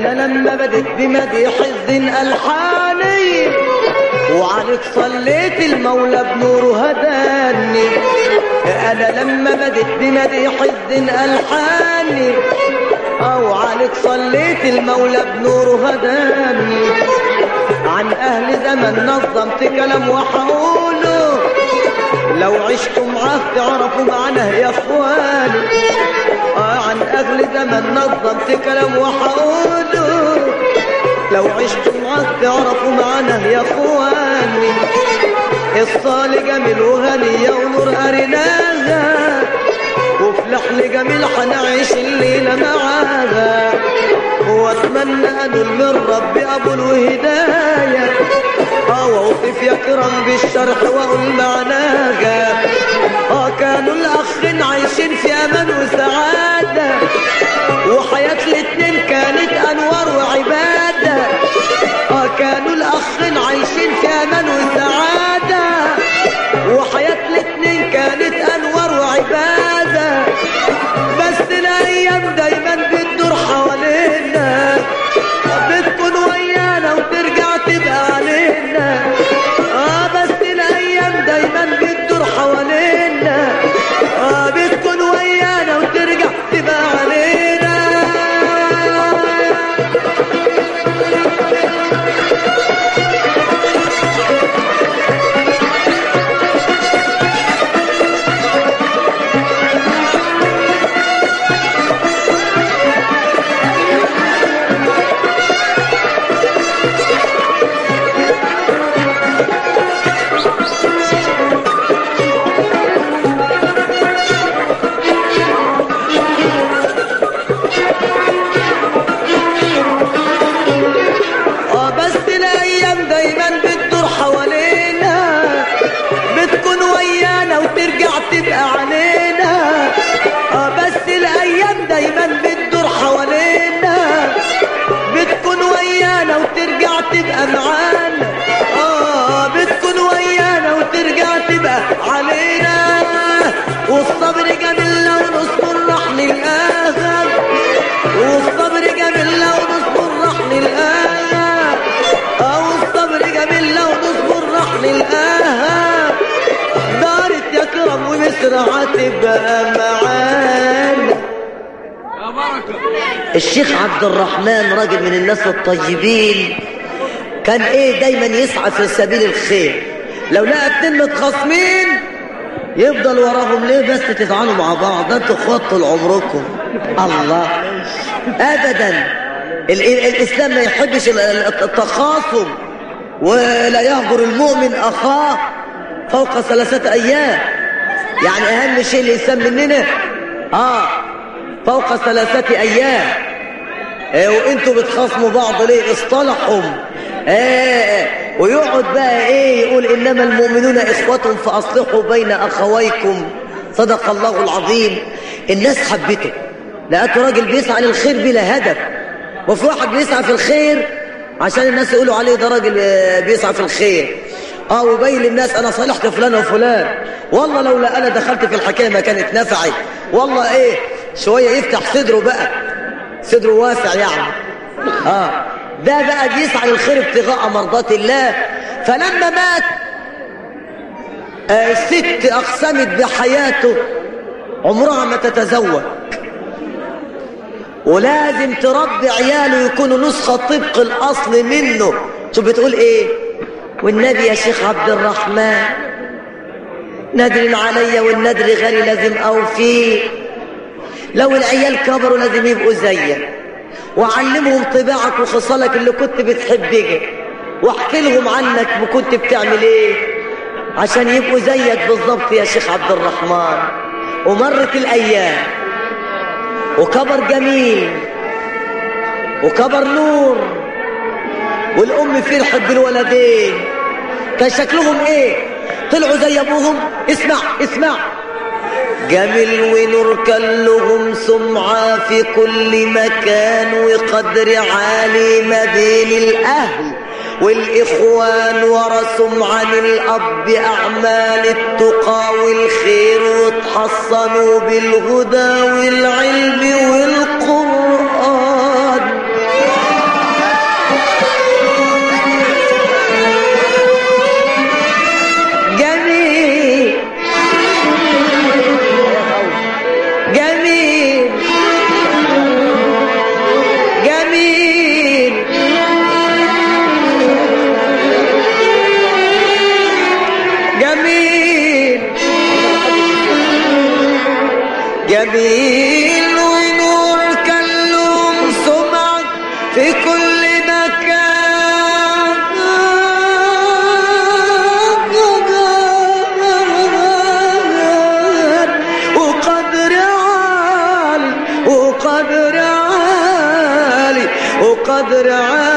انا لما بدت بمديح الزين الحاني وعنك صليت المولى بنوره هداني انا لما بدت بمديح الزين الحاني او عليك صليت المولى بنوره هداني عن اهل زمن نظمت كلام وحقوله لو عشتوا معاه تعرفوا معناه يا اخواني آه عن اهل زمن نظمت كلام وحقوله لو عشتوا معاه تعرفوا معناه يا اخواني الصال جميل وغنية ونور أرناها وفي لحن جميل حنعيش الليلة معاها واتمنى انول من ربي ابو الهداية اه واوصف يا كرام بالشرح واقول معناها اه كانوا الاخين عايشين في امان وسعادة وحياة الاتنين كانت انوار وعبادة اه كانوا الاخين عايشين في امان وسعادة وحياة الاتنين كانت انوار وعبادة بس الايام دايما بتدور حوالينا بتكون ويانا وترجع تبقى علينا اه بس الايام دايما بتدور حوالينا اه بتكون ويانا وترجع تبقى علينا اه بس الايام دايما بتدور حوالينا بتكون ويانا وترجع تبقى علينا اه بس الايام دايما بتدور حوالينا بتكون ويانا وترجع تبقى معانا اه بتكون ويانا وترجع تبقى علينا والصبر جميل لو نصبر راح نلقاها والصبر جميل لو نصبر راح نلقاها او الصبر جميل لو نصبر راح نلقاها دارت يا كرم ومصر هتبقى معانا يا بركة الشيخ عبد الرحمن راجل من الناس الطيبين كان ايه دايما يسعى في سبيل الخير لو لقى اتنين متخاصمين يفضل وراهم ليه بس تتعانوا مع بعض ده انتوا اخوات طول عمركم الله ابدا ال- ال- الاسلام ما يحبش ال- ال- التخاصم ولا يهجر المؤمن اخاه فوق ثلاثه ايام يعني اهم شيء الاسلام مننا اه فوق ثلاثه ايام إيه وانتوا بتخاصموا بعض ليه اصطلحوا ايه ويقعد بقى ايه يقول انما المؤمنون اخوة فاصلحوا بين اخويكم صدق الله العظيم الناس حبته لقيته راجل بيسعى للخير بلا هدف وفي واحد بيسعى في الخير عشان الناس يقولوا عليه ده راجل آه، بيسعى في الخير اه وبين للناس انا صالحت فلان وفلان والله لولا انا دخلت في الحكايه ما كانت نفعت والله ايه شويه يفتح صدره بقى صدره واسع يعني اه ده بقى بيسعى للخير ابتغاء مرضات الله فلما مات آه الست اقسمت بحياته عمرها ما تتزوج ولازم تربي عياله يكونوا نسخة طبق الأصل منه شوف بتقول إيه والنبي يا شيخ عبد الرحمن ندر علي والندر غالي لازم أوفيه لو العيال كبروا لازم يبقوا زيك وعلمهم طباعك وخصالك اللي كنت بتحبها واحكي لهم عنك وكنت بتعمل ايه عشان يبقوا زيك بالظبط يا شيخ عبد الرحمن ومرت الايام وكبر جميل وكبر نور والام فرحت بالولدين كان شكلهم ايه طلعوا زي ابوهم اسمع اسمع جميل ونور كان لهم سمعة في كل مكان وقدر عالي ما بين الأهل والإخوان ورثهم عن الأب أعمال التقى والخير وتحصنوا بالهدى والعلم والقرآن جميل ونور كلهم سمعك في كل مكان وقدر عالي وقدر عالي وقدر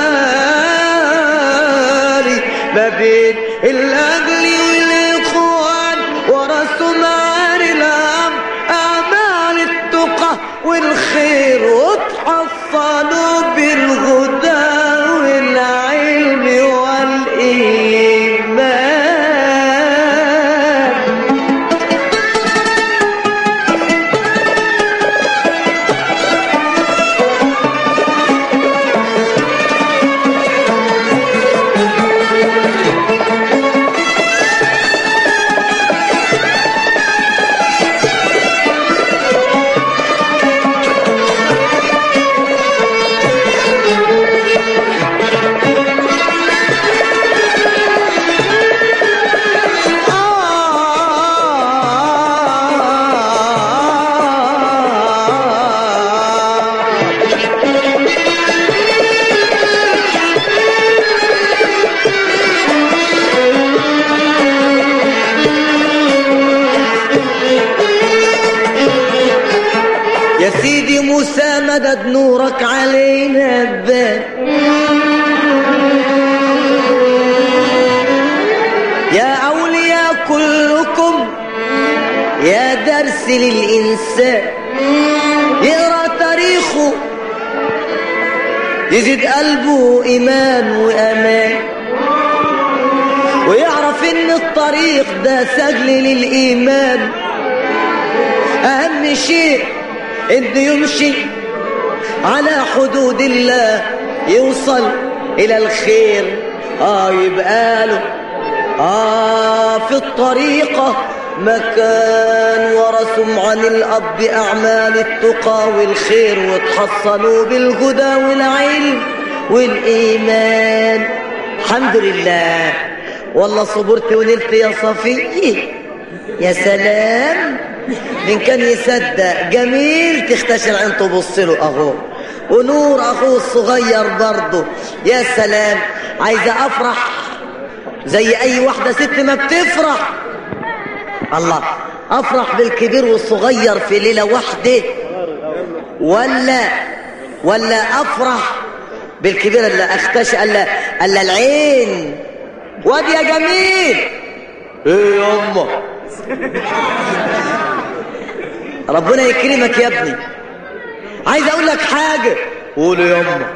عالي ما بين الاهل والاخوان ورثوا معاني الام اعمال التقى والخير وتحصلوا بالهدى والعلم والايمان يا سيدي موسى مدد نورك علينا بان يا أولياء كلكم يا درس للإنسان يقرأ تاريخه يزيد قلبه إيمان وأمان ويعرف إن الطريق ده سجل للإيمان أهم شيء إنه يمشي على حدود الله يوصل إلى الخير آه يبقى له آه في الطريقة مكان ورثم عن الأب أعمال التقى والخير وتحصلوا بالهدى والعلم والإيمان الحمد لله والله صبرت ونلت يا صفي يا سلام من كان يصدق جميل تختشى العين تبص له اهو ونور اخوه الصغير برضه يا سلام عايزه افرح زي اي واحده ست ما بتفرح الله افرح بالكبير والصغير في ليله واحده ولا ولا افرح بالكبير اللي اختشى الا الا العين واد يا جميل ايه يا امه ربنا يكرمك يا ابني عايز اقول لك حاجه قول يا امه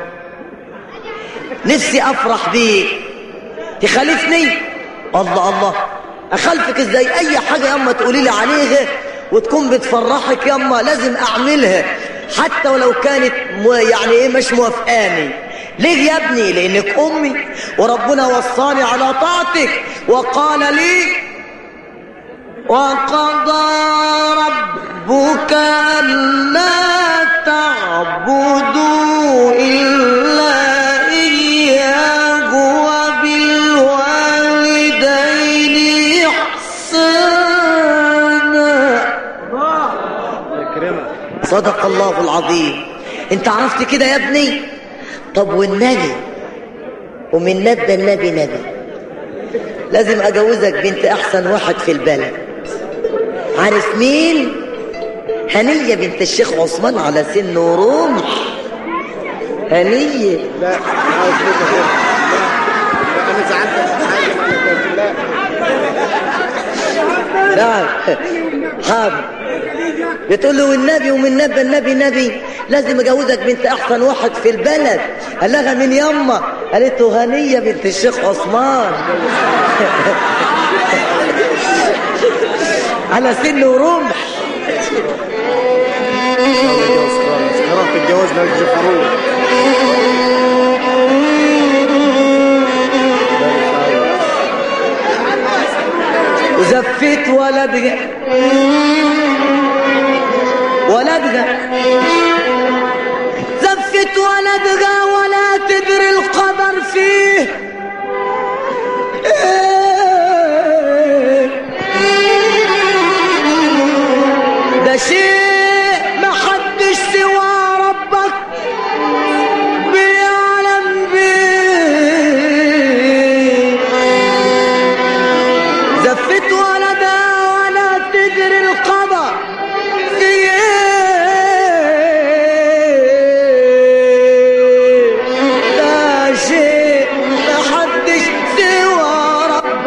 نفسي افرح بيك تخالفني الله الله اخالفك ازاي اي حاجه يا اما تقولي لي عليها وتكون بتفرحك يا اما لازم اعملها حتى ولو كانت مو يعني ايه مش موافقاني ليه يا ابني لانك امي وربنا وصاني على طاعتك وقال لي وقضى ربك ألا تعبدوا إلا إياه وبالوالدين إحسانا صدق الله العظيم انت عرفت كده يا ابني طب والنبي ومن ندى النبي نبي لازم اجوزك بنت احسن واحد في البلد عارف مين هنية بنت الشيخ عثمان على سن ورمح هنية لا عاوز كده لا انا زعلت في حاجه ما لا نعم حاضر بتقول له والنبي ومن نبى النبي نبي لازم اجوزك بنت احسن واحد في البلد قال لها من يما قالت له هنيه بنت الشيخ عثمان على سن ورمح كرهت الجواز لا الجفروت وزفت ولدها ولدها زفت ولدها ولا تدري القدر فيه إيه. ده شيء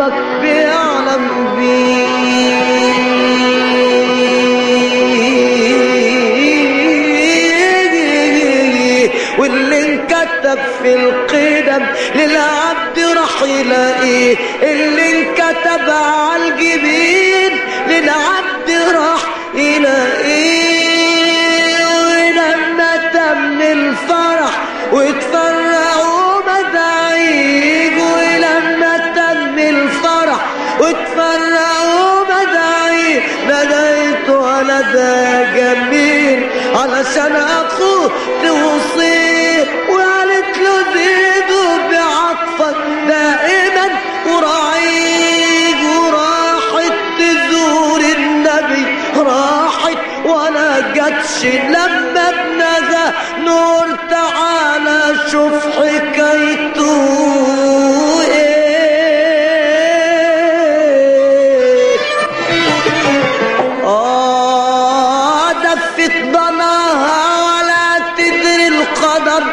ربك بيعلم بيه واللي انكتب في القدم للعبد راح يلاقيه اللي انكتب على الجبين للعبد راح يلاقيه ولما تم الفرح وتفرقوا مداعيج ولما تم الفرح وتفرقوا مداعيج نديت وانا ده جميل علشان اخوه توصيه وقالت له زيدوا بعطفك دائما وراعيك وراحت تزور النبي راحت ولا جاتش لما ابنها نور تعالى شوف حكايته ايه آه دفت ضناها ولا تدري القدر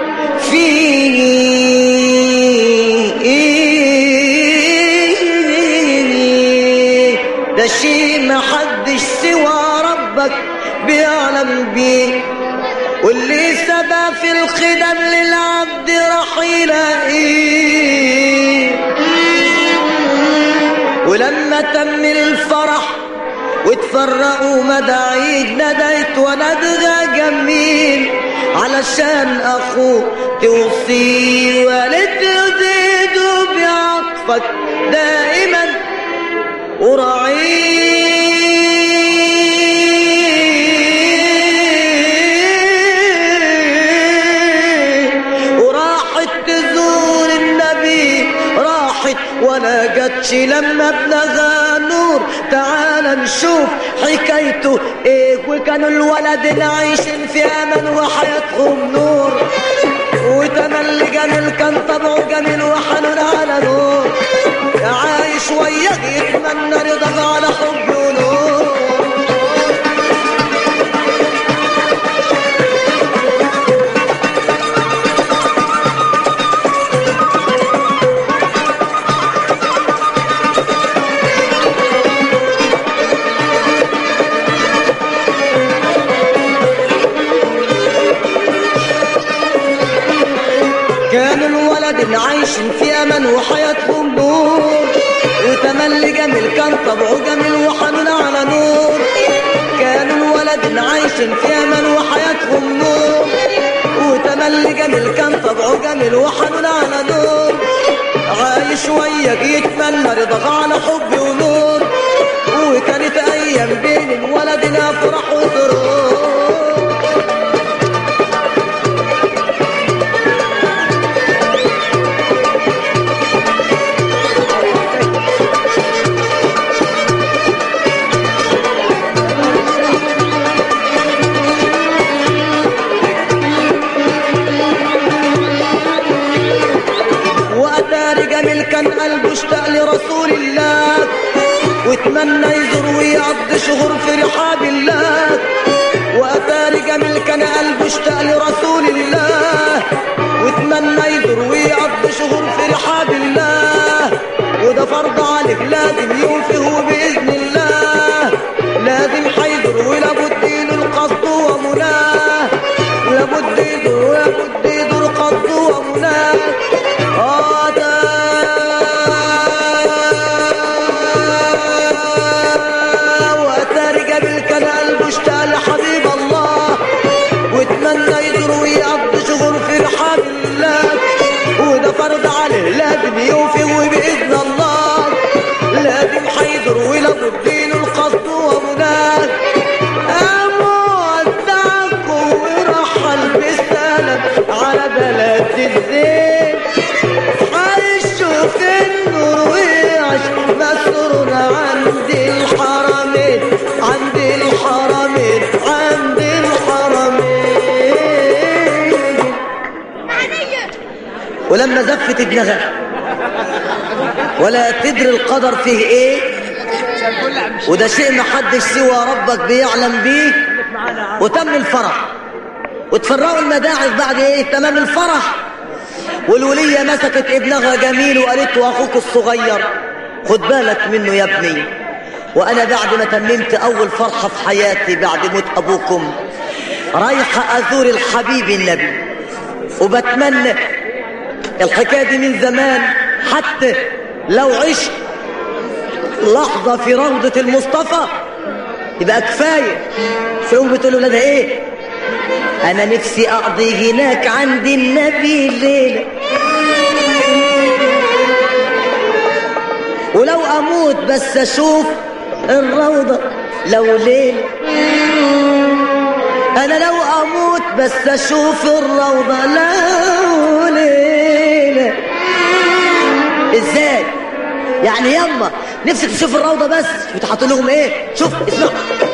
فيه ده شيء محدش سوى ربك بيعلم بيه واللي سبى في الخدم للعبد راح يلاقيه ولما تم الفرح وتفرقوا مداعيك نديت وندغى جميل علشان اخوه توصيه ولد يزيدوا بعطفك دائما وراعيه وراحت تزور النبي راحت ولا جاتش لما ابنها نور تعال نشوف حكايته ايه وكانوا الولد عايشين في امان وحياتهم نور وتملي جميل كان طبعه جميل وحنون على نور عايش وياه يتمنى رضا على حب ونور كانوا الولد عايشين في امان وحياتهم نور وتملي جميل كان طبعه جميل وحنون على نور كانوا الولد عايشين في امان وحياتهم نور وتملي جميل كان طبعه جميل وحنون على نور عايش وياك يتمنى رضا على حب ونور وكانت ايام بين الولد افراح وسرور وأتاري جميل كان قلبه اشتاق لرسول الله واتمنى يزور ويقضي شهور في رحاب الله وأتاري جميل كان قلبه اشتاق لرسول الله واتمنى يزور ويقضي شهور في رحاب الله وده فرض عليك لازم يوفيه بإذن الله لازم حيزور ولابد له القصد ومناه لابد يزور ولابد يزور قصد ومناه آه ده وأتاري قبل كان قلبه اشتاق لحبيب الله واتمنى يزور ويقضي شغل في رحاب الله وده فرض عليه لازم يوفي وبإذن الله لازم حيزور ولابد له القصد ومناه أمودعكم ورحل بالسلام على بلد الزين هيشوف النور ويعيش مسرور عند الحرمين عند الحرمين عند الحرمين ولما زفت ابنها ولا تدري القدر فيه ايه وده شيء محدش سوى ربك بيعلم بيه وتم الفرح وتفرقوا المداعس بعد ايه تمام الفرح والولية مسكت ابنها جميل وقالت له اخوك الصغير خد بالك منه يا ابني وانا بعد ما تممت اول فرحة في حياتي بعد موت ابوكم رايحة ازور الحبيب النبي وبتمنى الحكاية دي من زمان حتى لو عشت لحظة في روضة المصطفى يبقى كفاية فيقوم بتقول ولادها ايه انا نفسي اقضي هناك عند النبي الليلة ولو اموت بس اشوف الروضة لو ليلة انا لو اموت بس اشوف الروضة لو ليلة ازاي يعني يما نفسك تشوف الروضة بس كنت حاطط لهم ايه شوف اسمعوا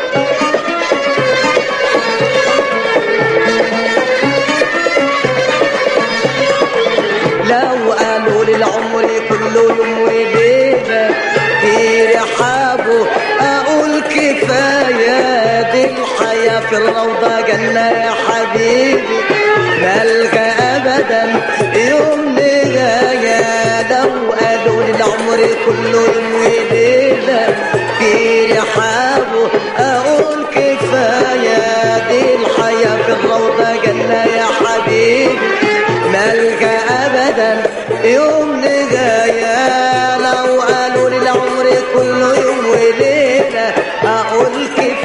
لو قالوا للعمر كله يوم وليلة في رحابه اقول كفاية دي الحياة في الروضة جنة يا حبيبي ملقى ابدا يوم نهاية لو قالوا للعمر كله يوم وليلة في رحابه اقول كفاية دي الحياة في الروضة جنة يا حبيبي ملقى ابدا يوم نهاية لو قالوا للعمر كله يوم وليلة اقول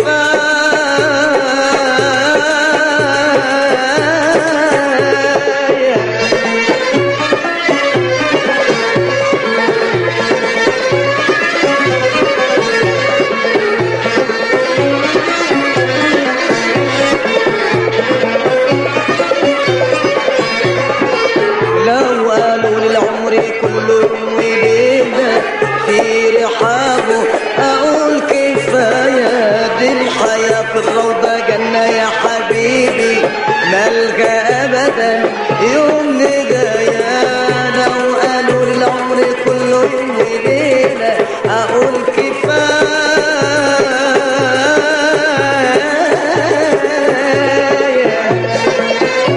كفاية لو قالوا للعمر كله يوم وليلة في رحابه أقول كفاية دي الحياة في الروضة جنة يا حبيبي ملقى أبدا يوم نجايا لو قالوا للعمر كله يوم وليلة أقول كفاية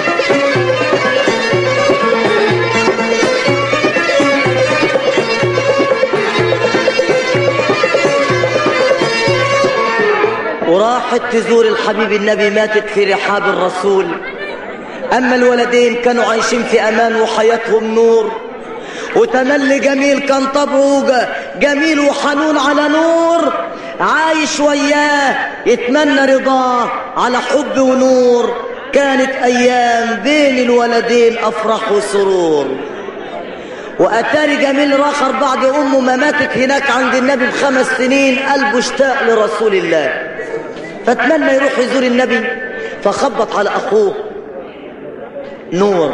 وراحت تزور الحبيب النبي ماتت في رحاب الرسول أما الولدين كانوا عايشين في أمان وحياتهم نور وتملي جميل كان طبعه ج- جميل وحنون على نور عايش وياه يتمنى رضاه على حب ونور كانت أيام بين الولدين أفراح وسرور وأتاري جميل راخر بعد أمه ما ماتت هناك عند النبي بخمس سنين قلبه اشتاق لرسول الله فاتمنى يروح يزور النبي فخبط على أخوه نور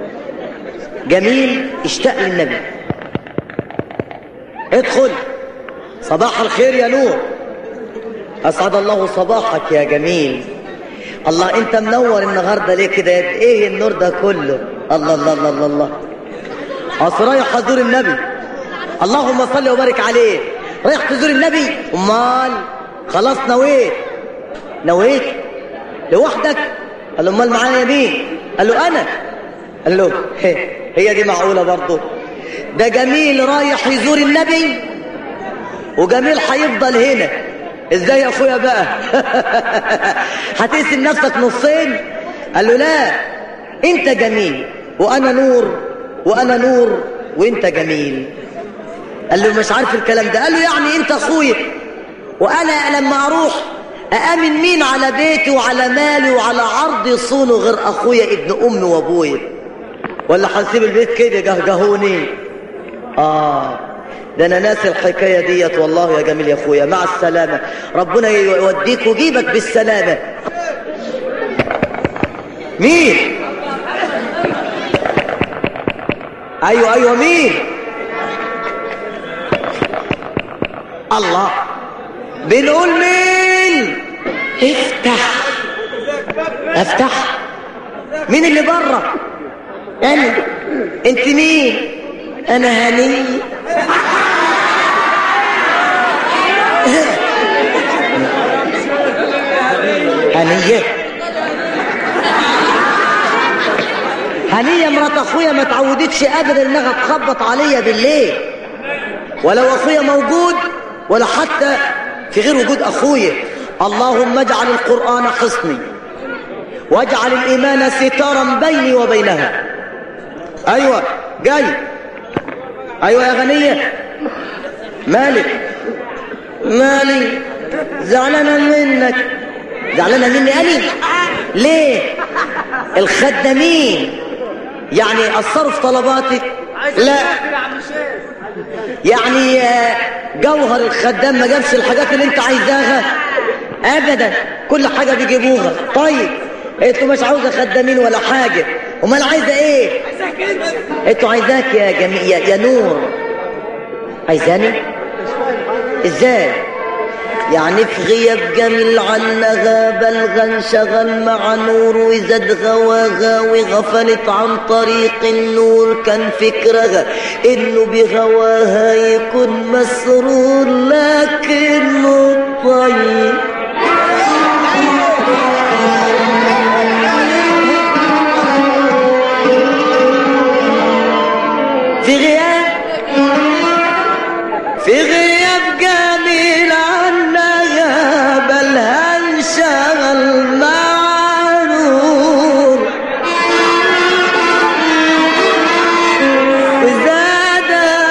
جميل اشتاق للنبي ادخل صباح الخير يا نور أسعد الله صباحك يا جميل الله انت منور النهارده ليه كده ايه النور ده كله الله الله الله الله, الله. اصل رايح ازور النبي اللهم صل وبارك عليه رايح تزور النبي امال خلاص نويت نويت لوحدك قال له امال معايا مين قال له انا قال له هي, هي دي معقوله برضه ده جميل رايح يزور النبي وجميل هيفضل هنا ازاي يا اخويا بقى هتقسم نفسك نصين قال له لا انت جميل وانا نور وانا نور وانت جميل قال له مش عارف الكلام ده قال له يعني انت اخويا وانا لما اروح أأمن مين على بيتي وعلى مالي وعلى عرضي يصونه غير أخويا ابن أمي وأبويا ولا هنسيب البيت كده جهجهوني آه ده أنا ناسي الحكاية ديت والله يا جميل يا أخويا مع السلامة ربنا يوديك ويجيبك بالسلامة مين أيوة أيوة مين الله بنقول مين افتح افتح مين اللي بره انا انت مين انا هني هنية هنية مرات اخويا ما تعودتش ابدا انها تخبط عليا بالليل ولو اخويا موجود ولا حتى في غير وجود اخويا اللهم اجعل القرآن حصني واجعل الايمان ستارا بيني وبينها ايوه جاي ايوه يا غنية مالك مالي زعلانة منك زعلانة مني أنا ليه الخدامين يعني أثروا في طلباتك لا يعني آه، جوهر الخدام ما جابش الحاجات اللي انت عايزاها ابدا كل حاجة بيجيبوها طيب انتوا مش عاوزة خدامين ولا حاجة امال عايزة ايه انتوا عايزاك يا جميع يا, يا نور عايزاني ازاي يعني في غياب جميل عنها بلغ انشغل مع نور وزاد غواها وغفلت عن طريق النور كان فكرها انه بغواها يكون مسرور لكنه طيب في غياب في غياب جميل عنها بل هنشغل مع نور وزاد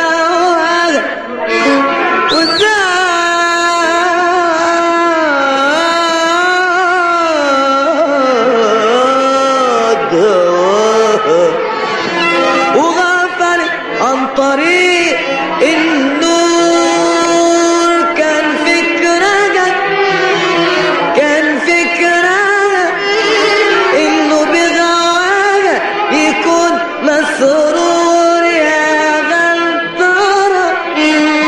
وزاد وغفل عن طريق النور كان فكرها كان فكرها انه بغواها يكون مسرور يا غلطرة يا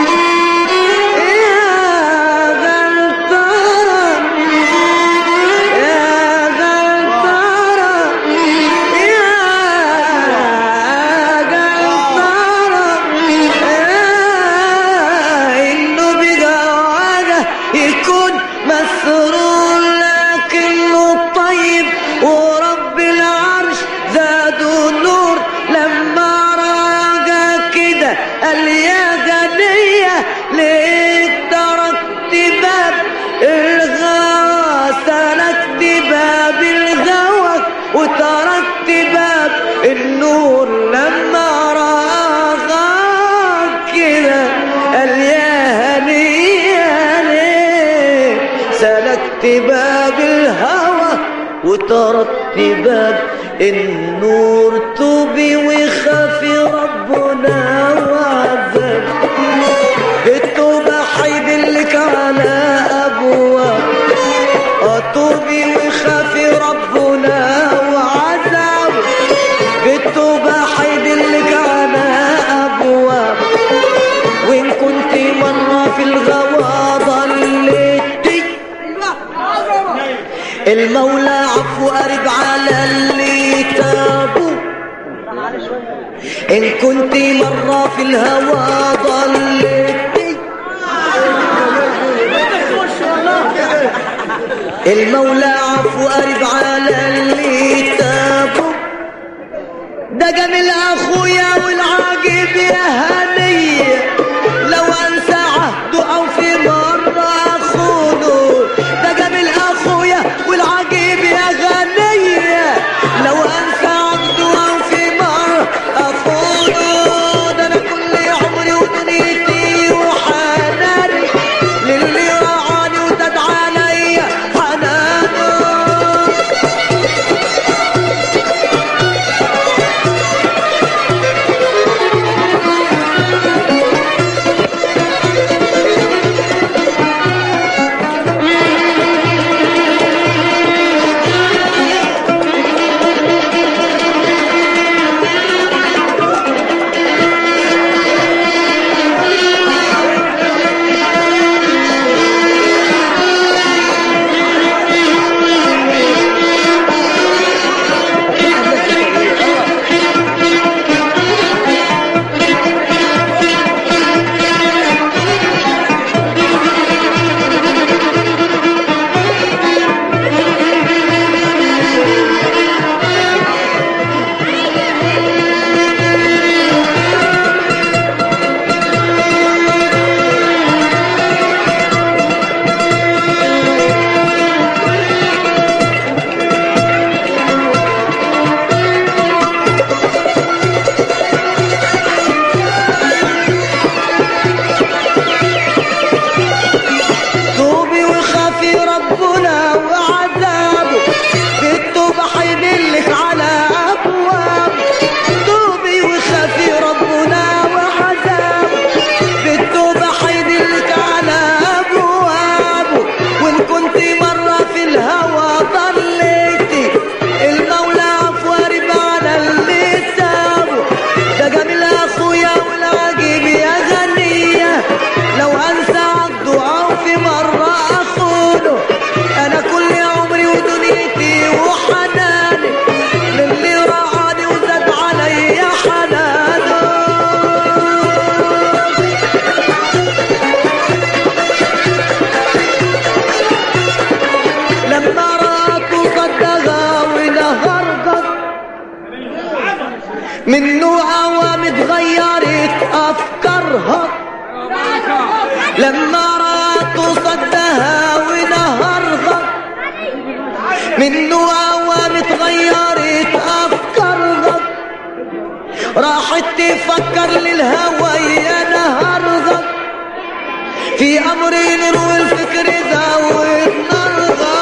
غلطرة يا غلطرة يا غلطرة انه بجواده يكون مسرور لكنه طيب ورب العرش زادوا نور لما راجع كده قال يا غنية ليه تركت باب الغوى سلكت باب الغوى وتركت باب النور لما راغى كده قال يا هنية ليه سلكت باب الهوى وتركت باب النور توبي وخافي ربنا وعذب التوبة حيدلك على أبواب أتوبي وخافي ربنا وعذاب بالتوبة حيدلك على أبواب وإن كنت مرة في الغوى ضليتي المولى عفو قرب على اللي تابوا إن كنت مرة في الهوى ضليتي المولى عفو قرب على اللي تابوا ده جميل اخويا والعاجب يا هنية لو انسى عهده او في مرة اخونه ده جميل اخويا والعاجب يا غنية لو انسى عهده او في مرة اخونه ده انا كل عمري ودنيتي وحناني للي رعاني وزاد عليا حنانه منه عوام اتغيرت افكارها لما رأته صدها ونهرها منه عوام اتغيرت افكارها راحت تفكر للهوى يا نهرها في امر نور الفكر زود نارها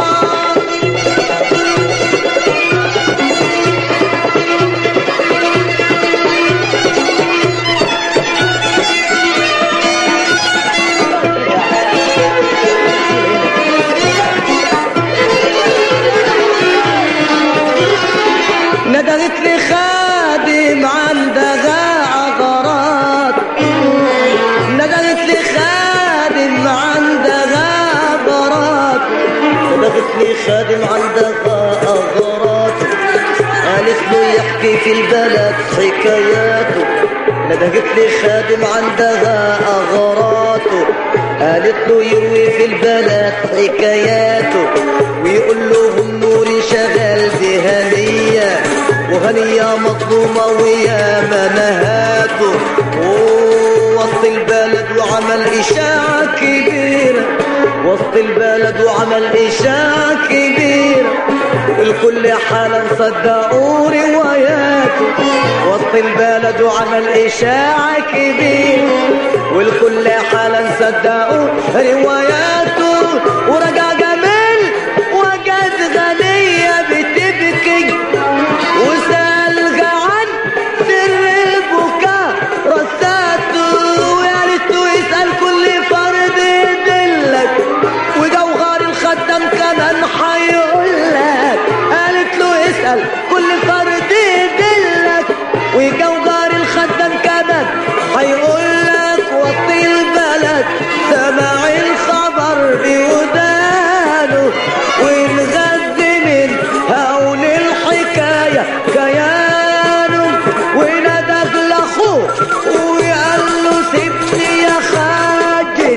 ندهت لي خادم عندها عغرات ندهت لي خادم عندها عغرات ندهت لي خادم عندها عغرات قالت له يحكي في البلد حكاياته ندهت لي خادم عندها أغراته قالت له يروي في البلد حكاياته ويقول لهم نوري شغال بهنية وهنية مظلومة ويا منهاته وسط البلد وعمل إشاعة كبيرة وسط البلد وعمل إشاعة كبيرة الكل حالا صدقوا رواياته وسط البلد وعمل إشاعة كبيرة والكل حالا صدقوا رواياته ورجع جميل وجد غنية بتبكي وسألها عن سر البكاء رساته ويا ريته يسأل كل فرد يدلك وجوهر الخدام كمان هيقولك قالت له اسأل كل فرد يدلك وجوهر الخدام كمان هيقولك وطي البلد سمع الخبر بودانه ونغذ من هول الحكاية كيانه وندخ لاخوه وقال له سيبني يا خاجن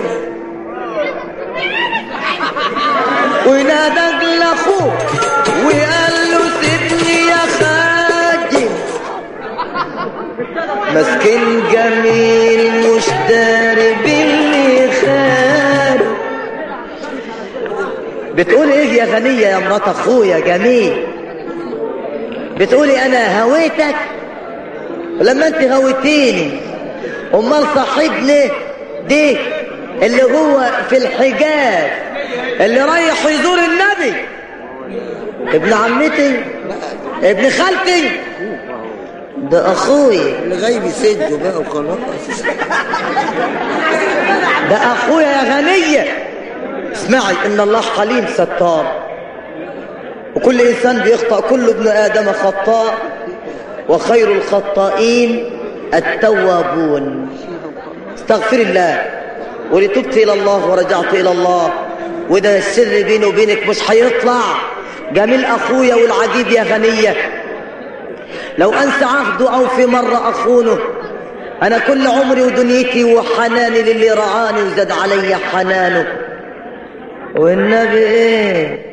ونادى لاخوه وقال له سيبني يا خاجن مسكين جميل مش داري باللي خانه بتقول ايه يا غنية يا مرات اخويا جميل بتقولي انا هويتك ولما انت هويتيني امال صاحبنا دي اللي هو في الحجاز اللي رايح يزور النبي ابن عمتي ابن خالتي ده اخويا اللي غايب يسده بقى وخلاص ده اخويا يا غنية اسمعي ان الله حليم ستار وكل انسان بيخطأ كل ابن ادم خطاء وخير الخطائين التوابون استغفر الله ولتبت الى الله ورجعت الى الله وده السر بيني وبينك مش هيطلع جميل اخويا والعجيب يا غنية لو انسى عهده او في مرة اخونه انا كل عمري ودنيتي وحناني للي رعاني وزاد علي حنانه والنبي ايه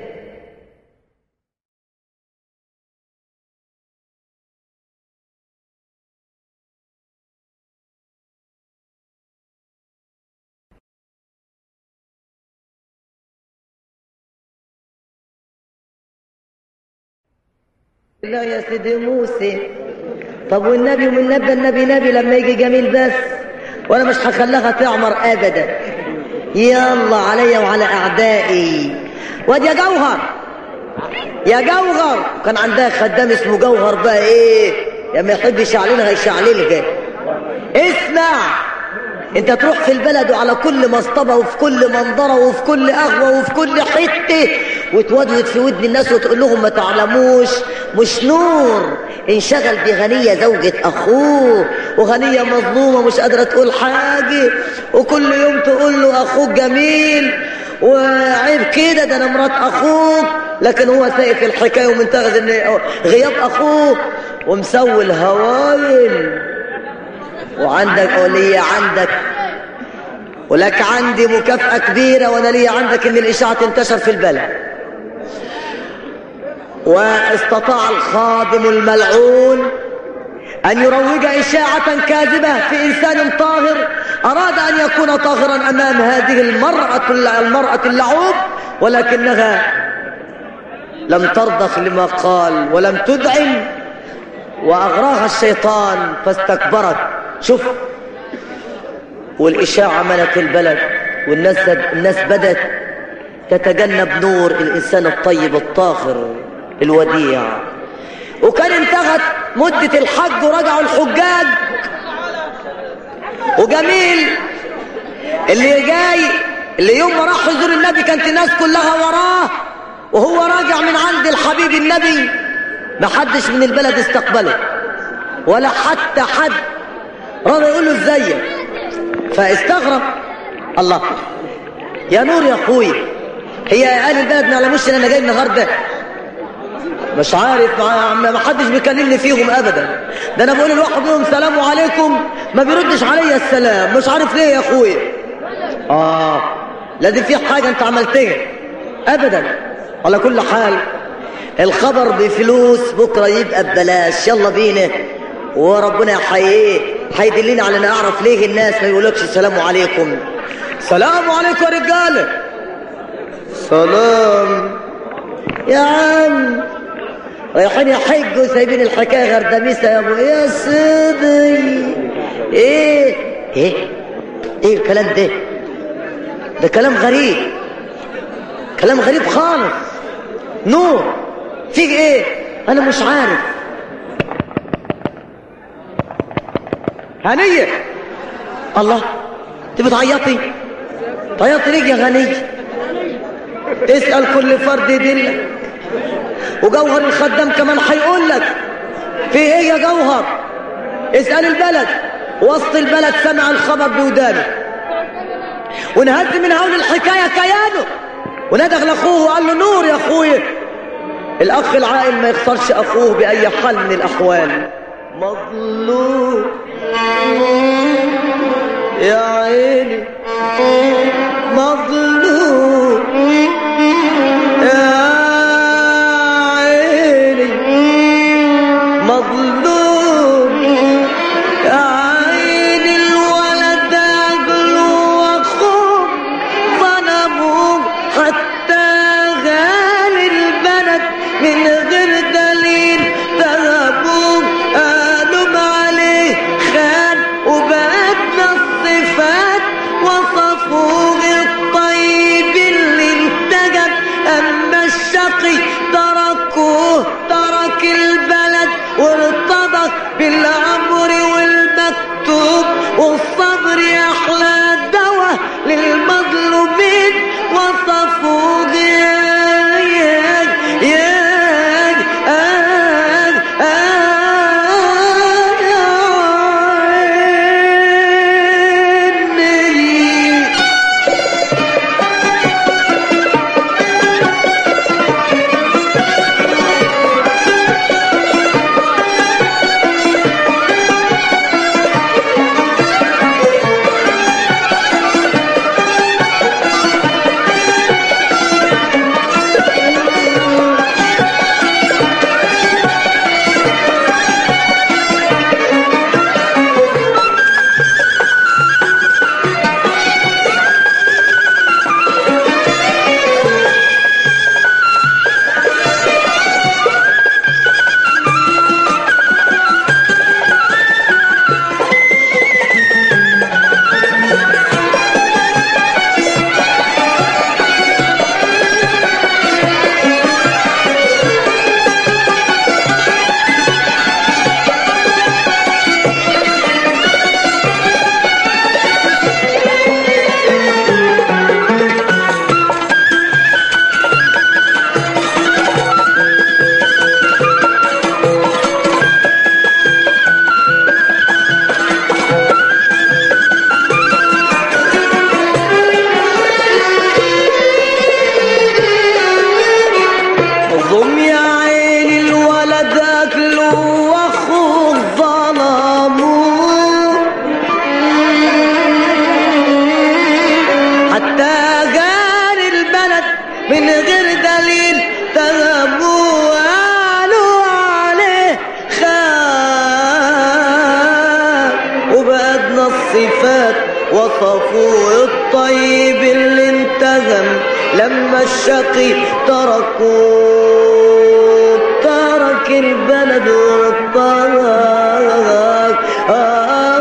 لا يا سيدي موسى طب والنبي والنبي النبي نبي لما يجي جميل بس وانا مش هخليها تعمر ابدا يلا عليا وعلى اعدائي واد يا جوهر يا جوهر كان عندها خدام اسمه جوهر بقى ايه يا ما يحب يشعللها يشعللها اسمع انت تروح في البلد وعلى كل مصطبة وفي كل منظرة وفي كل قهوة وفي كل حتة وتودود في ودن الناس وتقول لهم ما تعلموش مش نور انشغل بغنية زوجة اخوه وغنية مظلومة مش قادرة تقول حاجة وكل يوم تقول له اخوك جميل وعيب كده ده انا مرات اخوك لكن هو سايق الحكاية ومنتغز ان غياب اخوه ومسوي الهوايل وعندك ولي عندك ولك عندي مكافأة كبيرة وانا لي عندك ان الاشاعة تنتشر في البلد واستطاع الخادم الملعون أن يروج إشاعة كاذبة في إنسان طاهر أراد أن يكون طاهرا أمام هذه المرأة المرأة اللعوب ولكنها لم ترضخ لما قال ولم تدعم وأغراها الشيطان فاستكبرت شوف والإشاعة ملت البلد والناس الناس بدأت تتجنب نور الإنسان الطيب الطاهر الوديع وكان انتهت مدة الحج ورجعوا الحجاج وجميل اللي جاي اللي يوم ما راح يزور النبي كانت الناس كلها وراه وهو راجع من عند الحبيب النبي ما حدش من البلد استقبله ولا حتى حد رضى يقول له ازيك فاستغرب الله يا نور يا اخوي هي اهل البلد ما يعلموش ان انا جاي النهارده مش عارف ما ما حدش بيكلمني فيهم ابدا ده انا بقول لواحد منهم سلام عليكم ما بيردش عليا السلام مش عارف ليه يا اخويا اه لازم في حاجه انت عملتها ابدا على كل حال الخبر بفلوس بكره يبقى ببلاش يلا بينا وربنا يحييه هيدلني على ان اعرف ليه الناس ما يقولكش السلام عليكم سلام عليكم يا رجاله سلام يا عم رايحين يحجوا سايبين الحكايه غردميسه يا ابو يا سيدي ايه ايه ايه الكلام ده ده كلام غريب كلام غريب خالص نور فيك ايه انا مش عارف هنية الله انت بتعيطي تعيطي ليه يا غنية اسأل كل فرد يدلك وجوهر الخدام كمان هيقول لك في ايه يا جوهر اسأل البلد وسط البلد سمع الخبر بودانه ونهد من هول الحكاية كيانه وندغ لاخوه وقال له نور يا اخويا الاخ العاقل ما يخسرش اخوه باي حال من الاحوال مظلوم يا عيني مظلوم يا عيني مظلوم يا عيني الولد اجله واخوه ظلموه حتى غالي البلد من غير دليل ذهبوه قالوا عليه خان وباتنا الصفات وصفوه الطيب اللي انتجب اما الشقي تركوه ترك البلد وارتضى بالامر والمكتوب والصبر احلى دواء للمظلومين وصفوه يا يا يا آه آه عيني ضم يا عيني الولد اكله واخوه ظلموه حتى جار البلد من غير دليل تهبوا قالوا عليه خان وصفوه الطيب اللي انتهم لما الشقي تركوه ترك البلد والطرق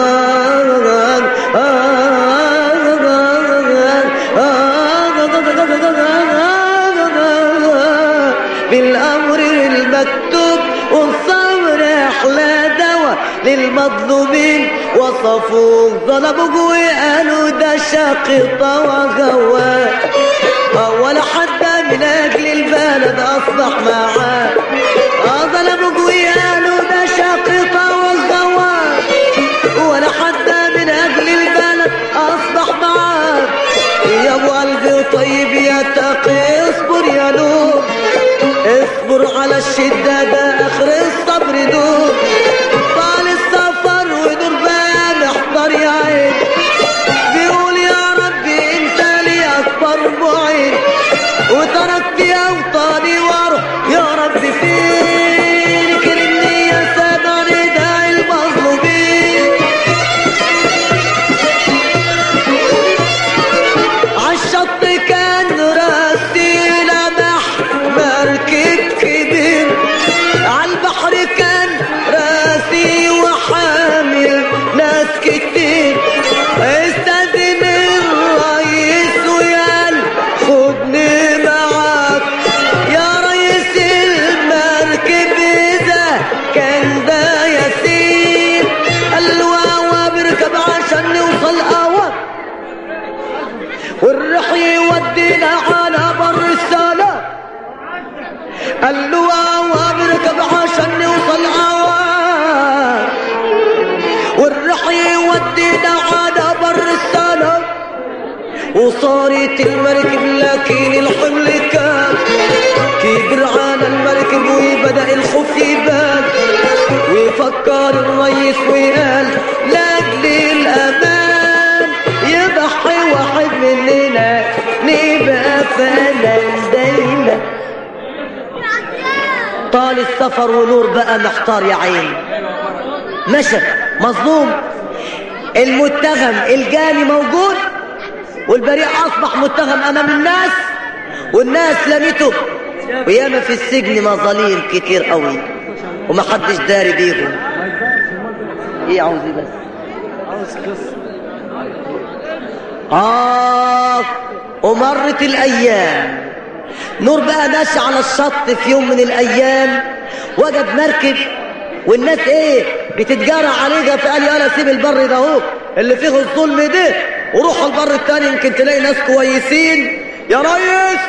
بالأمر المكتوب والصبر أحلى دواء للمظلومين وصفوه ظلموا وقالوا ده شاقطة وغواه أول حتى من أجل البلد أصبح معاه آه ظلموا وقالوا ده شاقطة وغواه ولا حتى من أجل البلد أصبح معاه يا أبو قلبي طيب يا تقي اصبر يا نور اصبر على الشدة ده آخر الصبر دور طال السفر ودور بقى محضر يا عين بيقول يا ربي انت لي اكبر معين وتركت اوطاني واروح يا رب فين كرمني يا سامع نداء المظلومين عالشط كان راسينا مح مركب كبير عالبحر كان راسي وحامل ناس كتير استاذن الرئيس ويال خدني معاك يا ريس المركب اذا كان ده يسير قال له "أوا بركب عشان نوصل اوام والريح يودينا على بر السلام قال له "أوا بركب عشان نوصل اوام والريح يودينا على بر السلام وصارت المركب لكن الحمل كان كبر على المركب وبدأ الخوف يبان ويفكر الريس وقال لاجل الأمان يضحي واحد مننا نبقى فنان دايما طال السفر ونور بقى محتار يا عيني مشى مظلوم المتهم الجاني موجود والبريء اصبح متهم امام الناس والناس لمته وياما في السجن مظاليم كتير قوي ومحدش داري بيهم ايه عاوز ايه بس عاوز قصه آه ومرت الأيام نور بقى ماشي على الشط في يوم من الأيام وجد مركب والناس إيه بتتجارى عليه فقال يلا سيب البر ده اهو اللي فيه الظلم ده وروح البر التاني يمكن تلاقي ناس كويسين يا ريس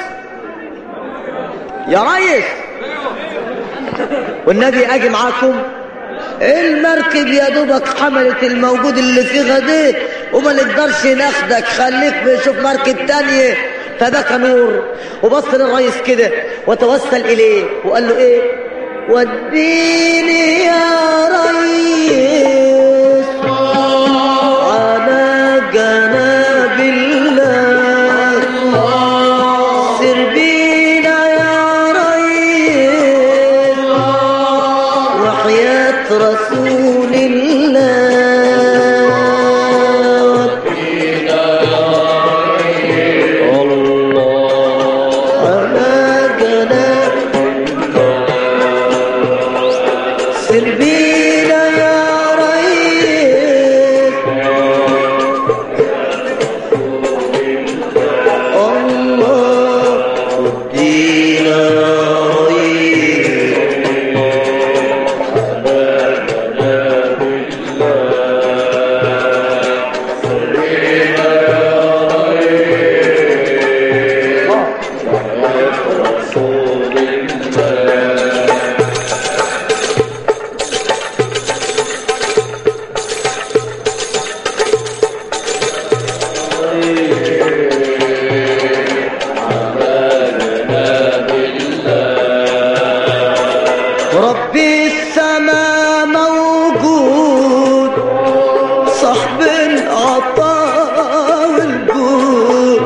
يا ريس والنبي اجي معاكم المركب يا دوبك حملت الموجود اللي فيها ده وما نقدرش ناخدك خليك نشوف مركب تانية فبكى نور وبص للرئيس كده وتوسل اليه وقال له ايه وديني يا ريس على جناب الله سر بينا يا ريس وحياة رسول الله على جناب سر بينا يا ريس الله ودينا يا ريس ربي السما موجود صاحب العطاء والجود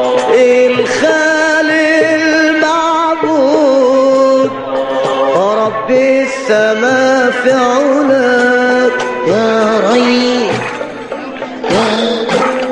الخالق المعبود ربي السما في علاك يا ريس يا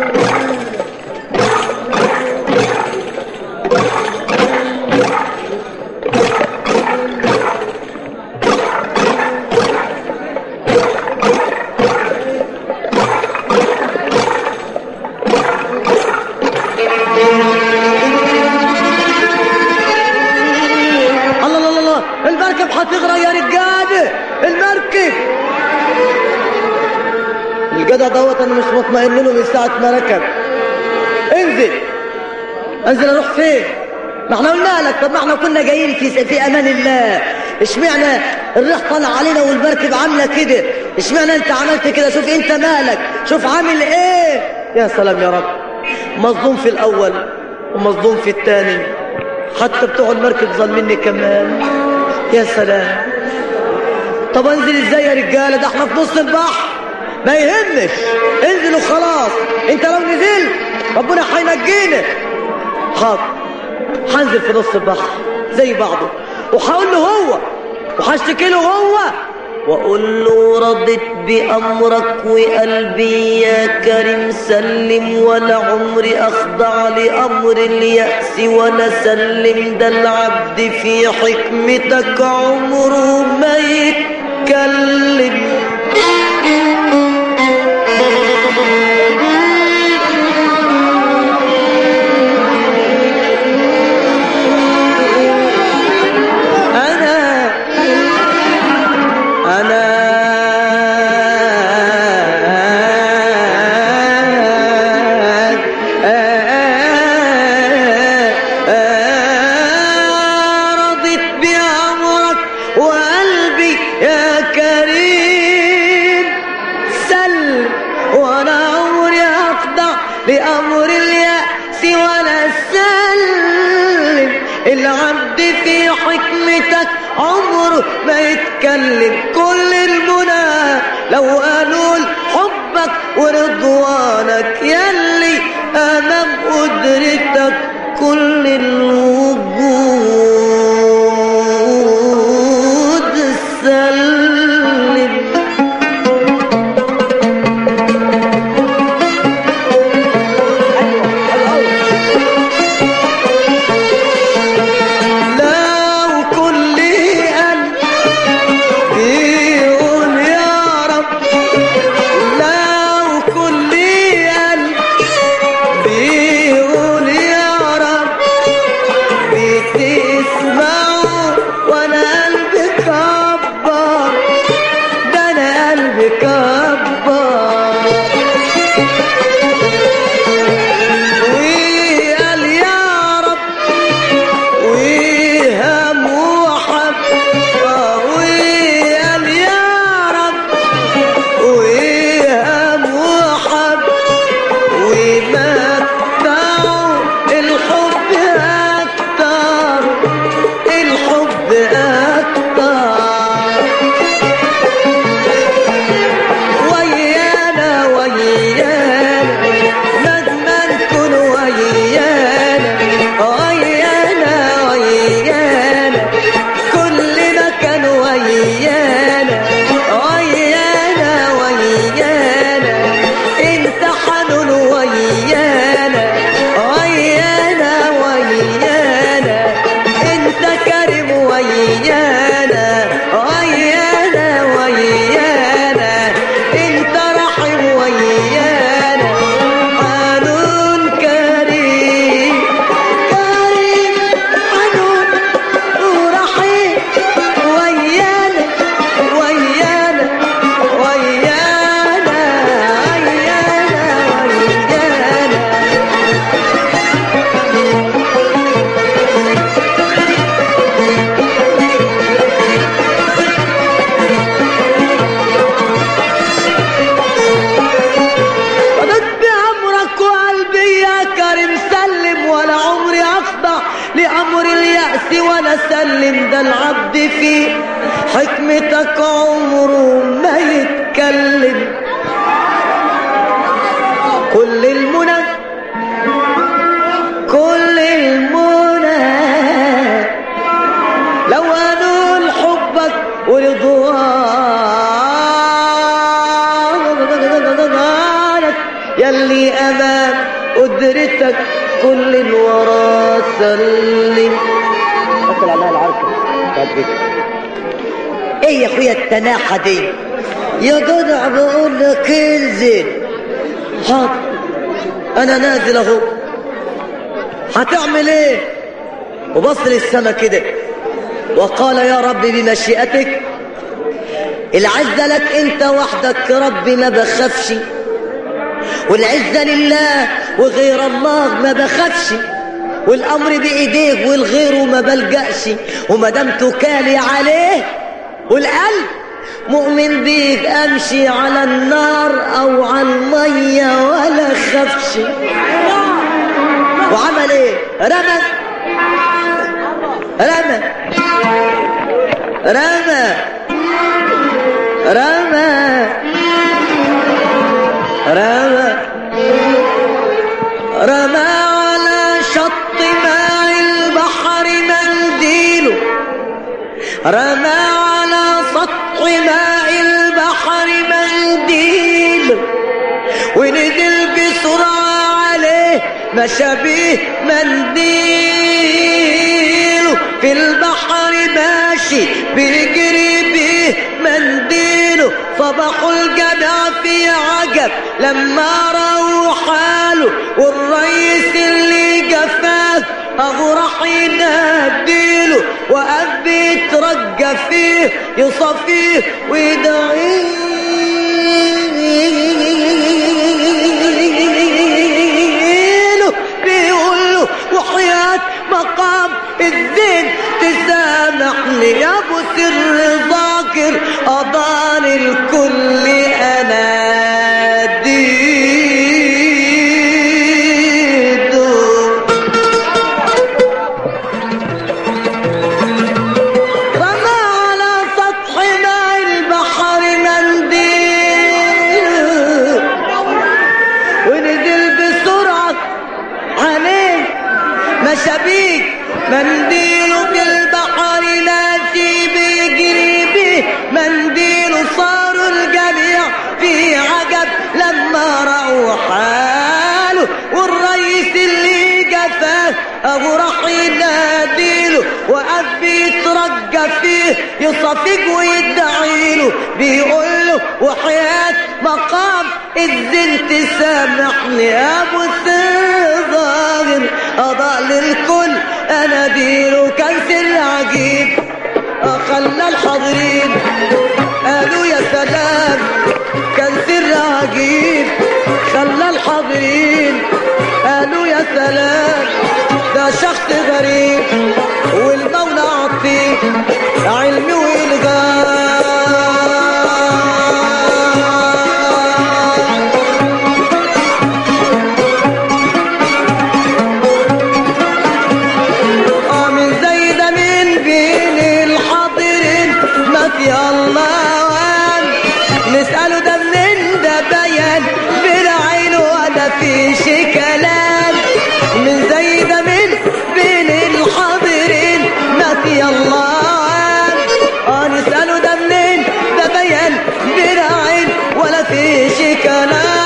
الجدع دوت انا مش مطمئن له من ساعه ما ركب انزل انزل اروح فين ما احنا قلنا لك طب ما احنا كنا جايين في في امان الله اشمعنى الريح طالع علينا والمركب عامله كده اشمعنى انت عملت كده شوف انت مالك شوف عامل ايه يا سلام يا رب مظلوم في الاول ومظلوم في الثاني حتى بتوع المركب ظالميني كمان يا سلام طب انزل ازاي يا رجاله ده احنا في نص البحر ما يهمش انزل وخلاص انت لو نزلت ربنا هينجينا حاضر هنزل في نص البحر زي بعضه وهقول له هو وهشتكي له هو واقول له رضيت بامرك وقلبي يا كريم سلم ولا عمري اخضع لامر الياس ولا سلم ده العبد في حكمتك عمره ما يتكلم انا انا رضيت بأمرك وقلبي يا كريم سل وانا عمري اخضع لامر اليأس ولا سلم العبد في حكمتك عمره ما يتكلم كل المنى لو قالوا حبك ورضوانك يلي امام قدرتك كل الوجود سلم لو كل قلب يقول يا رب لو كل قلب بيقول يا رب بتسمعوا وانا قلبي كبر ده انا قلبي كبر وقال يا رب وهم وحب وقال يا رب وهم وحب ومتعوا الحب أكتر الحب أكتر ويانا ويانا لازم نكون ويانا ويانا ويانا كل مكان ويانا ويانا ويانا انت حنون ويانا ويانا ويانا انت كريم ويانا ويانا ويانا انت رحيم ويانا قانون كريم كريم حنون ورحيم ويانا ويانا ويانا ويانا ويانا ردت بأمرك وقلبي يا كريم سلم ولا عمري أخضع لأمر اليأس ولا سلم ده العبد في حكمتك عمره ما يتكلم كل المنى كل المنى لو أنول حبك ورضوانك يلي أمام قدرتك كل الورى سلم قتل عليها العركة ايه يا اخويا التناحة دي يا جدع بقول لك انزل حاضر انا نازل اهو هتعمل ايه وبص للسما كده وقال يا رب بمشيئتك العزة لك انت وحدك يا رب ما بخافش والعزة لله وغير الله ما بخافش والامر بايديه والغيره ما بلجأش وما دام توكالي عليه والقلب مؤمن بيك امشي على النار او على الميه ولا خافش وعمل ايه رمى رمى رمى رمى رمى رمى على شط ماء البحر منديله رمى على سطح ماء البحر منديله ونزل بسرعة عليه مشى بيه منديله في البحر ماشي بيجري بيه منديله صباحوا الجدع في عجب لما راوا حاله والريس اللي جفاه ابو راح يناديله وقف بيترجى فيه يصفيه ويدعيله بيقول له وحياة مقام الزين تسامحني يا ابو سر ذاكر اضان الكل انا ديدو رمى على سطح ماء البحر منديل ونزل بسرعة عليه مشى بيك منديله في البحر ماشي بيجري بيه منديله صاروا الجميع في عجب لما رأوا حاله والرئيس اللي جفاه ابو راح يناديله وقف بيترجى فيه يصفق ويدعيله بيقول له وحياة مقام الزين تسامحني يا ابو ظاهر اضاء للكل انا ديله كان سر عجيب خلى الحاضرين قالوا يا سلام كان سر عجيب خلى الحاضرين قالوا يا سلام ده شخص غريب والمولى عطيه علم والغاية آه من زي ده من بين الحاضرين ما في الله وان نسأله ده منين ده بيان بالعين ولا فيش كلام من زي ده من بين الحاضرين ما في الله وان اه نسأله ده منين ده بيان بالعين ولا فيش كلام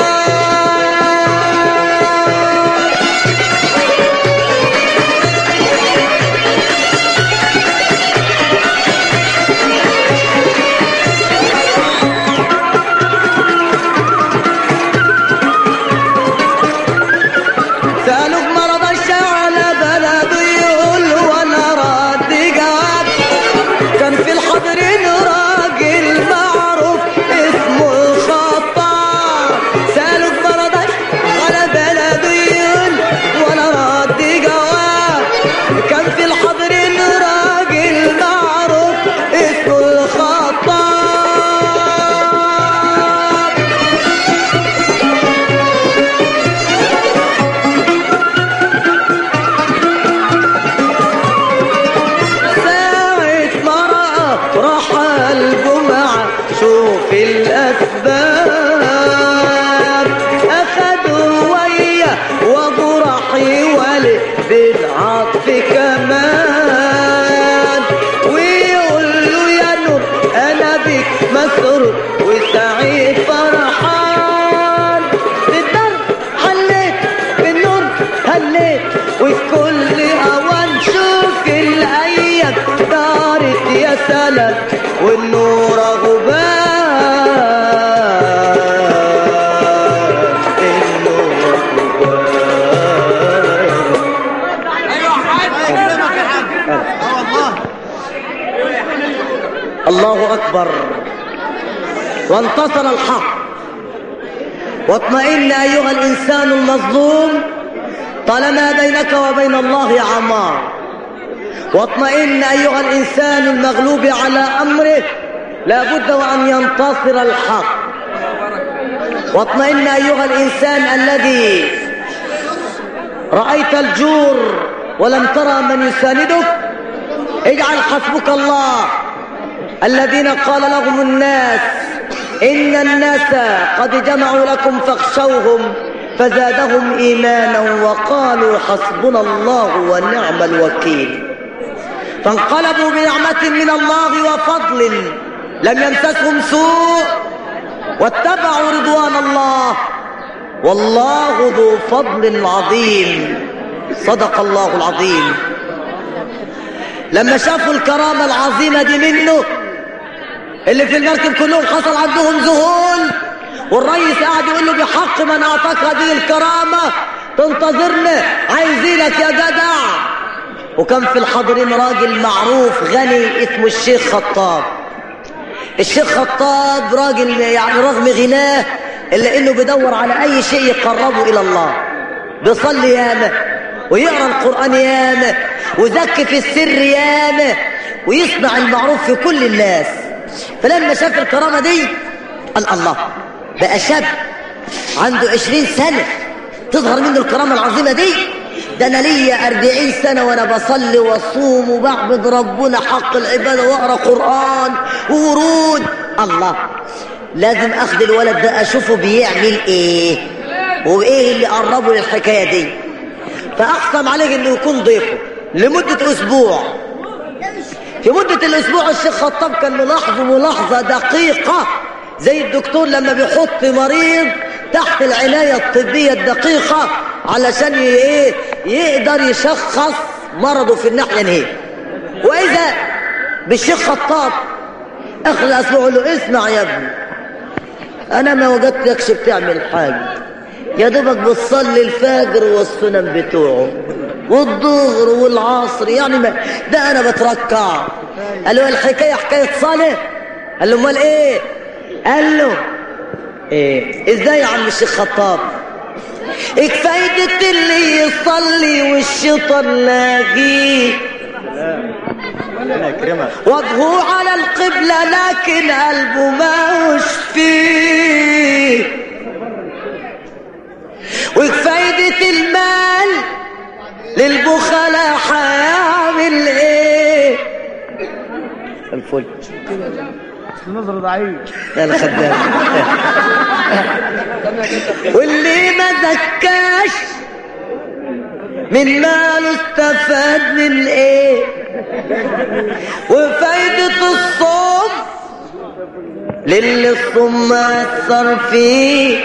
سألوك مرض الشعل بلده يقول وانا رد جواب كان في الحضرين راجل معروف اسمه الخطاب سألوك مرض الشعل بلده يقول وانا رد جواب كان في الحضرين راجل معروف اسمه الخطاب ساعة ما رأى راح الجمعة شوف الأسباب أخدوا ويا وأبو راح يولي بالعطف كمان ويقول له يا نور أنا بك مسرور وسعيد فرحان بالدرب حليت بالنور هليت وفي كل أوان شوف الأيام دارت يا سلام والنور غبان النور غبان ايوه حاج يكرمك يا حاج اه والله الله أكبر وانتصر الحق واطمئن أيها الإنسان المظلوم طالما بينك وبين الله عمار واطمئن أيها الإنسان المغلوب على أمره لا بد وأن ينتصر الحق واطمئن أيها الإنسان الذي رأيت الجور ولم ترى من يساندك اجعل حسبك الله الذين قال لهم الناس إن الناس قد جمعوا لكم فاخشوهم فزادهم إيمانا وقالوا حسبنا الله ونعم الوكيل فانقلبوا بنعمة من الله وفضل لم يمسسهم سوء واتبعوا رضوان الله والله ذو فضل عظيم صدق الله العظيم لما شافوا الكرامة العظيمة دي منه اللي في المركب كلهم حصل عندهم ذهول والرئيس قاعد يقول له بحق من اعطاك هذه الكرامة تنتظرنا عايزينك يا جدع وكان في الحاضرين راجل معروف غني اسمه الشيخ خطاب الشيخ خطاب راجل يعني رغم غناه الا انه بيدور على اي شيء يقربه الى الله بيصلي ياما ويقرا القران ياما ويزكي في السر ياما ويصنع المعروف في كل الناس فلما شاف الكرامه دي قال الله بقى شاب عنده عشرين سنه تظهر منه الكرامه العظيمه دي ده انا ليا أربعين سنة وانا بصلي واصوم وبعبد ربنا حق العبادة واقرا قرآن وورود الله لازم اخد الولد ده اشوفه بيعمل ايه وايه اللي قربه للحكاية دي فاقسم عليه انه يكون ضيفه لمدة اسبوع في مدة الاسبوع الشيخ خطاب كان ملاحظه ملاحظة دقيقة زي الدكتور لما بيحط مريض تحت العناية الطبية الدقيقة علشان ايه يقدر يشخص مرضه في الناحية نهي واذا بالشيخ خطاب اخر الاسبوع يقول له اسمع يا ابني انا ما وجدتكش بتعمل حاجة يا دوبك بتصلي الفجر والسنن بتوعه والظهر والعصر يعني ما ده انا بتركع قال له الحكاية حكاية صالح قال له امال ايه قال له ايه ازاي يا عم الشيخ خطاب ايه فايدة اللي يصلي والشيطان لاقيه وجهه على القبلة لكن قلبه ماهوش فيه وفايدة المال للبخلاء هيعمل ايه الفل النظر ضعيف يا الخدام واللي ما زكاش من ماله استفاد من ايه وفايدة الصوم للي الصوم اثر فيه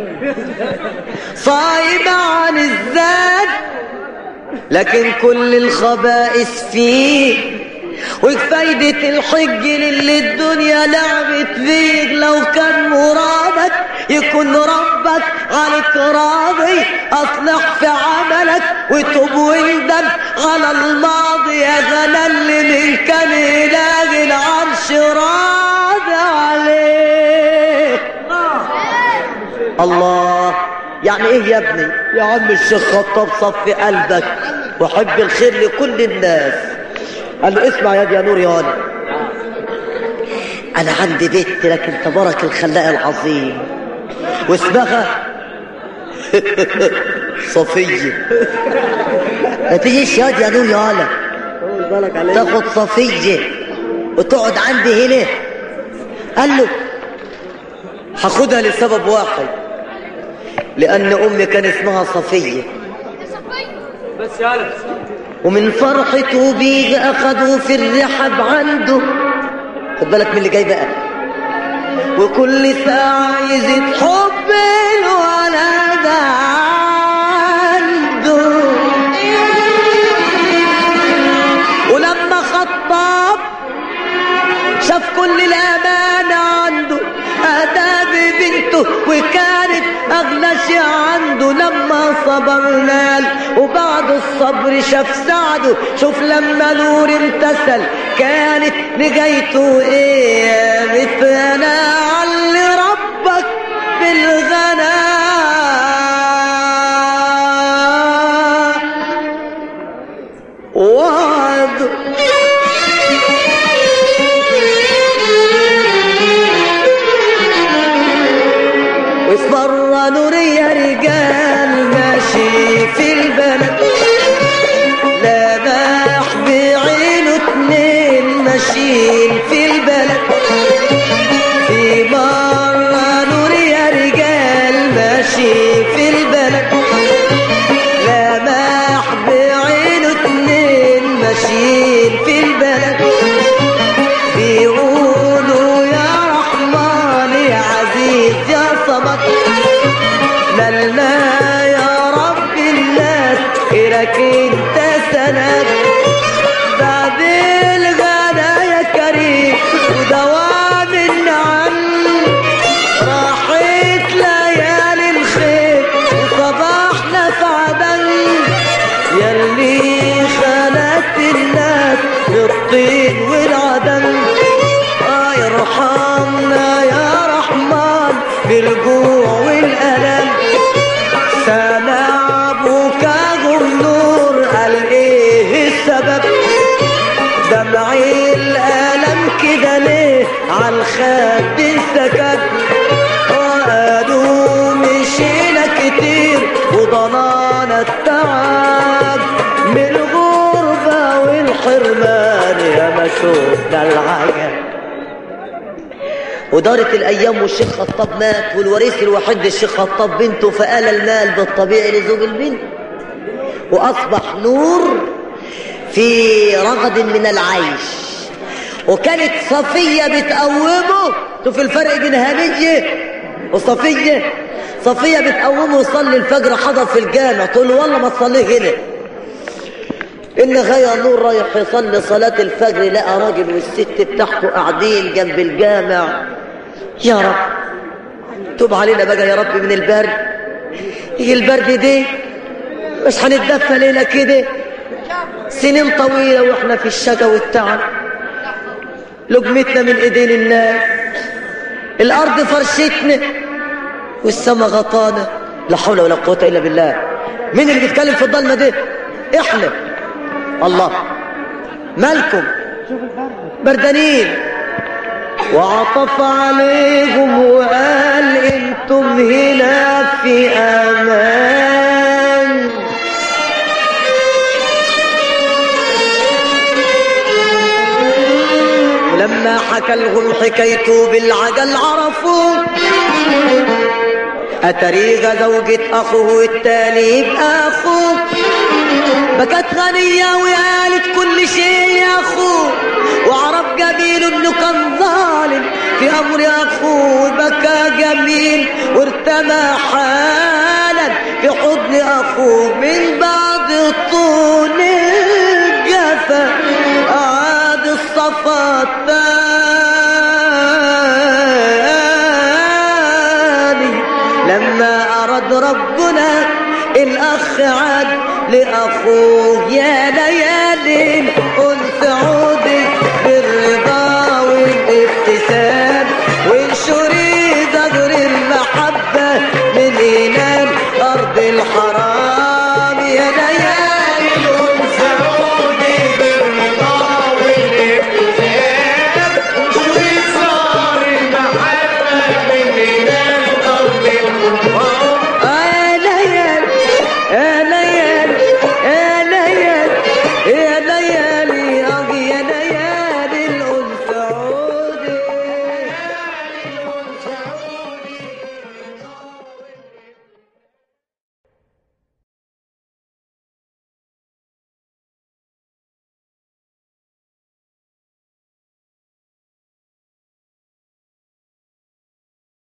صايم عن الزاد لكن كل الخبائث فيه وفايدة الحج للي الدنيا لعبت فيك لو كان مرادك يكون ربك عليك راضي اصلح في عملك وتوب وندم على الماضي يا غلا اللي من كان يلاقي العرش راضي عليك الله يعني ايه يا ابني يا عم الشيخ خطاب صفي قلبك وحب الخير لكل الناس قال له اسمع يا دي يا نور يا ولد انا عندي بنت لكن تبارك الخلاق العظيم واسمها صفية ما تجيش يا دي يا نور يا ولد تاخد صفية وتقعد عندي هنا قال له هاخدها لسبب واحد لأن أمي كان اسمها صفية بس يالا ومن فرحته بيه أخذه في الرحب عنده خد بالك من اللي جاي بقى وكل ساعة يزيد حب الولد عنده ولما خطب شاف كل الأمانة عنده أداب بنته وكانت أغلى شيء عنده لما صبر نال وبعد الصبر شاف سعده شوف لما نور امتثل كانت نجايته ايه مثل انا علي ربك بالغنى مرة نورية رجال ماشي في البلد لمح بعينه اتنين ماشيين في البلد في مرة نورية رجال ماشي في البلد لمح بعينه اتنين ماشيين في البلد بيقولوا يا رحمن يا عزيز يا صمد ملنا يا رب الناس إلك انت سند بعد الغلا يا كريم ودوام النعم راحت ليالي الخير وصباحنا في عدن يلي خلقت الناس بالطين والعدن آه يرحمنا يا رحمن بالجوع والألم سمع بكاهم نور قال ايه السبب دمعي الألم كده ليه عالخد سكت وقالوا مشينا كتير وضنانا التعب من الغربة والحرمان يا ما شفنا العجب ودارت الايام والشيخ خطاب مات والوريث الوحيد للشيخ خطاب بنته فقال المال بالطبيعي لزوج البنت واصبح نور في رغد من العيش وكانت صفية بتقومه شوف الفرق بين هنية وصفية صفية بتقومه يصلي الفجر حضر في الجامع تقول له والله ما تصليه هنا إن غير نور رايح يصلي صلاة الفجر لقى راجل والست بتاعته قاعدين جنب الجامع يا رب توب علينا بقى يا رب من البرد يجي البرد دي مش هنتدفى ليلة كده سنين طويلة واحنا في الشقا والتعب لقمتنا من ايدين الناس الارض فرشتنا والسما غطانا لا حول ولا قوة الا بالله مين اللي بيتكلم في الضلمة دي احنا الله مالكم بردانين وعطف عليهم وقال انتم هنا في امان ولما حكى لهم حكايته بالعجل عرفوا أتريغ زوجة أخوه التاني يبقى أخوه بكت غنية وقالت كل شيء يا أخوه وعرف جميل إنه كان ظالم في أمر أخوه بكى جميل وارتمى حالا في حضن أخوه من بعد طول الجفا عاد الصفا الثاني لما أراد ربنا الأخ عاد لأخوه يا ليالي أنثى عود